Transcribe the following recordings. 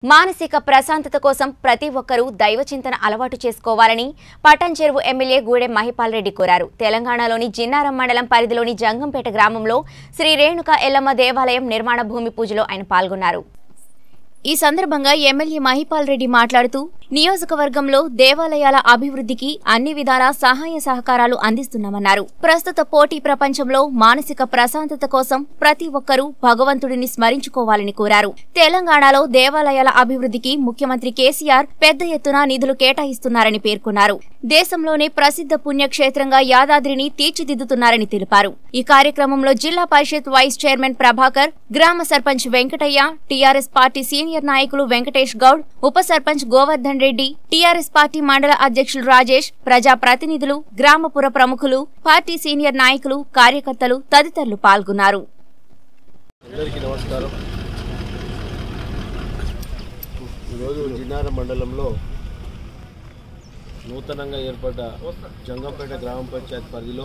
మానసిక ప్రశాంతత కోసం ప్రతి ఒక్కరూ దైవ చింతన అలవాటు చేసుకోవాలని పటాన్ చెరువు ఎమ్మెల్యే గూడెం మహిపాల్ రెడ్డి కోరారు తెలంగాణలోని జిన్నారం మండలం పరిధిలోని జంగంపేట గ్రామంలో శ్రీ రేణుక ఎల్లమ్మ దేవాలయం నిర్మాణ భూమి పూజలో ఆయన పాల్గొన్నారు ఈ సందర్భంగా ఎమ్మెల్యే మహిపాల్ రెడ్డి మాట్లాడుతూ నియోజకవర్గంలో దేవాలయాల అభివృద్ధికి అన్ని విధాల సహాయ సహకారాలు అందిస్తున్నామన్నారు ప్రస్తుత పోటీ ప్రపంచంలో మానసిక ప్రశాంతత కోసం ప్రతి ఒక్కరూ భగవంతుడిని స్మరించుకోవాలని కోరారు తెలంగాణలో దేవాలయాల అభివృద్ధికి ముఖ్యమంత్రి కేసీఆర్ పెద్ద ఎత్తున నిధులు కేటాయిస్తున్నారని పేర్కొన్నారు దేశంలోనే ప్రసిద్ధ పుణ్యక్షేత్రంగా యాదాద్రిని తీర్చిదిద్దుతున్నారని తెలిపారు ఈ కార్యక్రమంలో జిల్లా పరిషత్ వైస్ చైర్మన్ ప్రభాకర్ గ్రామ sarpanch Venkataiah T R S party senior నాయకులు వెంకటేష్ గౌడ్ ఉప సర్పంచ్ గోవర్ధన్ రెడ్డి టీఆర్ఎస్ పార్టీ మండల అధ్యక్షులు రాజేష్ ప్రజా ప్రతినిధులు గ్రామపుర ప్రముఖులు పార్టీ సీనియర్ నాయకులు కార్యకర్తలు తదితరులు పాల్గొన్నారు అందరికీ నమస్కారం ఈరోజు జిన్నారం మండలంలో నూతనంగా ఏర్పడ్డ జంగంపేట గ్రామ పంచాయతీ పరిధిలో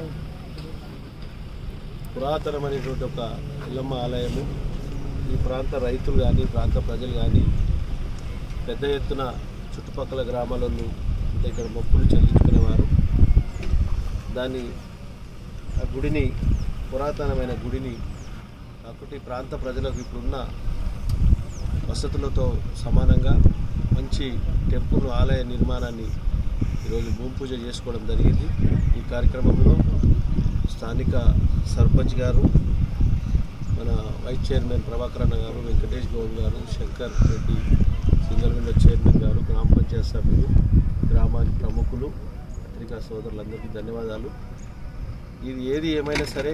పురాతనమైనటువంటి ఒక ఇల్లమ్మ ఆలయము ఈ ప్రాంత రైతులు కానీ ప్రాంత ప్రజలు కానీ పెద్ద ఎత్తున చుట్టుపక్కల గ్రామాలలో అంటే ఇక్కడ మొక్కులు చెల్లించుకునేవారు దాన్ని ఆ గుడిని పురాతనమైన గుడిని కాకపోతే ఈ ప్రాంత ప్రజలకు ఇప్పుడున్న వసతులతో సమానంగా మంచి టెంపుల్ ఆలయ నిర్మాణాన్ని ఈరోజు భూమి పూజ చేసుకోవడం జరిగింది ఈ కార్యక్రమంలో స్థానిక సర్పంచ్ గారు మన వైస్ చైర్మన్ ప్రభాకర్ అన్న గారు Venkatesh Goud garu Shankar Reddy single window chairman garu గ్రామ పంచాయతీ సభ్యులు గ్రామానికి ప్రముఖులు పత్రికా సోదరులందరికీ ధన్యవాదాలు ఇది ఏది ఏమైనా సరే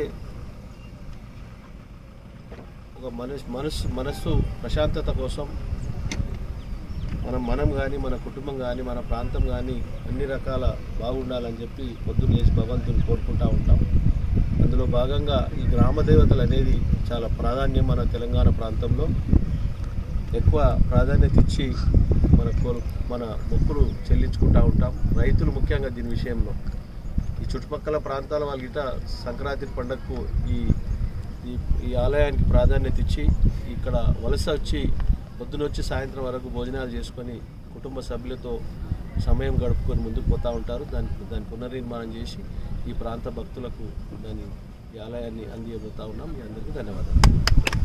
ఒక మనసు మనస్సు మనస్సు ప్రశాంతత కోసం మనం మనం కానీ మన కుటుంబం కానీ మన ప్రాంతం కానీ అన్ని రకాల బాగుండాలని చెప్పి పొద్దున్న లేచి భగవంతుని కోరుకుంటూ ఉంటాం అందులో భాగంగా ఈ గ్రామ దేవతలు అనేది చాలా ప్రాధాన్యం మన తెలంగాణ ప్రాంతంలో ఎక్కువ ప్రాధాన్యత ఇచ్చి మన కోరు మన మొక్కులు చెల్లించుకుంటూ ఉంటాం రైతులు ముఖ్యంగా దీని విషయంలో ఈ చుట్టుపక్కల ప్రాంతాల వాళ్ళ గిట సంక్రాంతి పండగకు ఈ ఈ ఈ ఆలయానికి ప్రాధాన్యత ఇచ్చి ఇక్కడ వలస వచ్చి పొద్దున వచ్చి సాయంత్రం వరకు భోజనాలు చేసుకొని కుటుంబ సభ్యులతో సమయం గడుపుకొని ముందుకు పోతూ ఉంటారు దాని దాని పునర్నిర్మాణం చేసి ఈ ప్రాంత భక్తులకు దాని ఈ ఆలయాన్ని అందియబోతా ఉన్నాం మీ అందరికీ ధన్యవాదాలు